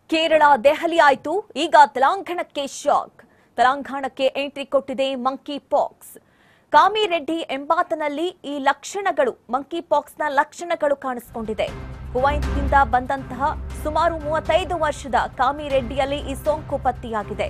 ಕೇರಳ ದೆಹಲಿ ಆಯ್ತು ಈಗ ತೆಲಂಗಾಣಕ್ಕೆ ಶಾಕ್ ತೆಲಂಗಾಣಕ್ಕೆ ಎಂಟ್ರಿ ಕೊಟ್ಟಿದೆ ಮಂಕಿ ಪಾಕ್ಸ್ ಕಾಮಿರೆಡ್ಡಿ ಎಂಬಾತನಲ್ಲಿ ಈ ಲಕ್ಷಣಗಳು ಮಂಕಿ ಪಾಕ್ಸ್ನ ಲಕ್ಷಣಗಳು ಕಾಣಿಸಿಕೊಂಡಿದೆ ಕುವೈತ್ನಿಂದ ಬಂದಂತಹ ಸುಮಾರು ಮೂವತ್ತೈದು ವರ್ಷದ ಕಾಮಿರೆಡ್ಡಿಯಲ್ಲಿ ಈ ಸೋಂಕು ಪತ್ತೆಯಾಗಿದೆ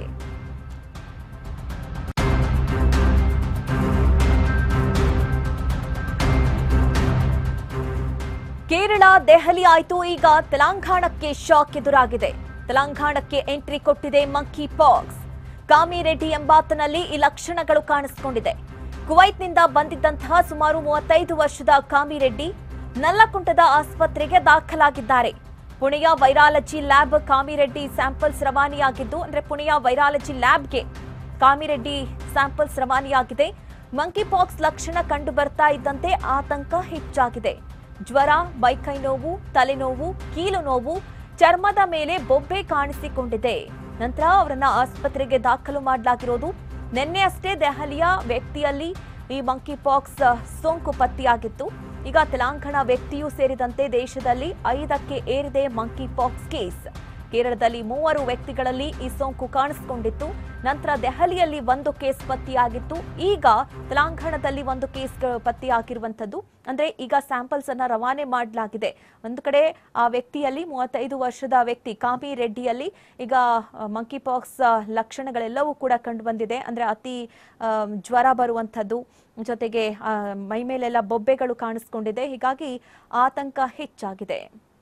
ಕೇರಳ ದೆಹಲಿ ಆಯ್ತು ಈಗ ತೆಲಂಗಾಣಕ್ಕೆ ಶಾಕ್ ಎದುರಾಗಿದೆ ತೆಲಂಗಾಣಕ್ಕೆ ಎಂಟ್ರಿ ಕೊಟ್ಟಿದೆ ಮಂಕಿ ಪಾಕ್ಸ್ ಕಾಮಿರೆಡ್ಡಿ ಎಂಬಾತನಲ್ಲಿ ಈ ಲಕ್ಷಣಗಳು ಕಾಣಿಸಿಕೊಂಡಿದೆ ಕುವೈತ್ನಿಂದ ಬಂದಿದ್ದಂತಹ ಸುಮಾರು ಮೂವತ್ತೈದು ವರ್ಷದ ಕಾಮಿರೆಡ್ಡಿ ನಲ್ಲಕುಂಟದ ಆಸ್ಪತ್ರೆಗೆ ದಾಖಲಾಗಿದ್ದಾರೆ ಪುಣೆಯ ವೈರಾಲಜಿ ಲ್ಯಾಬ್ ಕಾಮಿರೆಡ್ಡಿ ಸ್ಯಾಂಪಲ್ಸ್ ರವಾನೆಯಾಗಿದ್ದು ಅಂದ್ರೆ ಪುಣೆಯ ವೈರಾಲಜಿ ಲ್ಯಾಬ್ಗೆ ಕಾಮಿರೆಡ್ಡಿ ಸ್ಯಾಂಪಲ್ಸ್ ರವಾನೆಯಾಗಿದೆ ಮಂಕಿ ಪಾಕ್ಸ್ ಲಕ್ಷಣ ಕಂಡು ಬರ್ತಾ ಇದ್ದಂತೆ ಆತಂಕ ಹೆಚ್ಚಾಗಿದೆ ಜ್ವರ ಮೈಕೈ ನೋವು ತಲೆನೋವು ಕೀಲು ನೋವು ಚರ್ಮದ ಮೇಲೆ ಬೊಬ್ಬೆ ಕಾಣಿಸಿಕೊಂಡಿದೆ ನಂತರ ಅವರನ್ನ ಆಸ್ಪತ್ರೆಗೆ ದಾಖಲು ಮಾಡಲಾಗಿರೋದು ನಿನ್ನೆ ಅಷ್ಟೇ ದೆಹಲಿಯ ವ್ಯಕ್ತಿಯಲ್ಲಿ ಈ ಮಂಕಿ ಪಾಕ್ಸ್ ಸೋಂಕು ಪತ್ತೆಯಾಗಿತ್ತು ಈಗ ತೆಲಂಗಾಣ ವ್ಯಕ್ತಿಯೂ ಸೇರಿದಂತೆ ದೇಶದಲ್ಲಿ ಐದಕ್ಕೆ ಏರಿದೆ ಮಂಕಿ ಪಾಕ್ಸ್ ಕೇಸ್ ಕೇರಳದಲ್ಲಿ ಮೂವರು ವ್ಯಕ್ತಿಗಳಲ್ಲಿ ಈ ಸೋಂಕು ಕಾಣಿಸಿಕೊಂಡಿತ್ತು ನಂತರ ದೆಹಲಿಯಲ್ಲಿ ಒಂದು ಕೇಸ್ ಪತ್ತೆಯಾಗಿತ್ತು ಈಗ ತೆಲಂಗಾಣದಲ್ಲಿ ಒಂದು ಕೇಸ್ ಪತ್ತೆಯಾಗಿರುವಂತದ್ದು ಅಂದ್ರೆ ಈಗ ಸ್ಯಾಂಪಲ್ಸ್ ಅನ್ನ ರವಾನೆ ಮಾಡಲಾಗಿದೆ ಒಂದು ಕಡೆ ಆ ವ್ಯಕ್ತಿಯಲ್ಲಿ ಮೂವತ್ತೈದು ವರ್ಷದ ವ್ಯಕ್ತಿ ಕಾಮಿ ರೆಡ್ಡಿಯಲ್ಲಿ ಈಗ ಮಂಕಿ ಪಾಕ್ಸ್ ಲಕ್ಷಣಗಳೆಲ್ಲವೂ ಕೂಡ ಕಂಡು ಬಂದಿದೆ ಅಂದ್ರೆ ಅತಿ ಆ, ಜ್ವರ ಬರುವಂಥದ್ದು ಜೊತೆಗೆ ಆ, ಮೈ ಮೇಲೆಲ್ಲ ಬೊಬ್ಬೆಗಳು ಕಾಣಿಸ್ಕೊಂಡಿದೆ ಹೀಗಾಗಿ ಆತಂಕ ಹೆಚ್ಚಾಗಿದೆ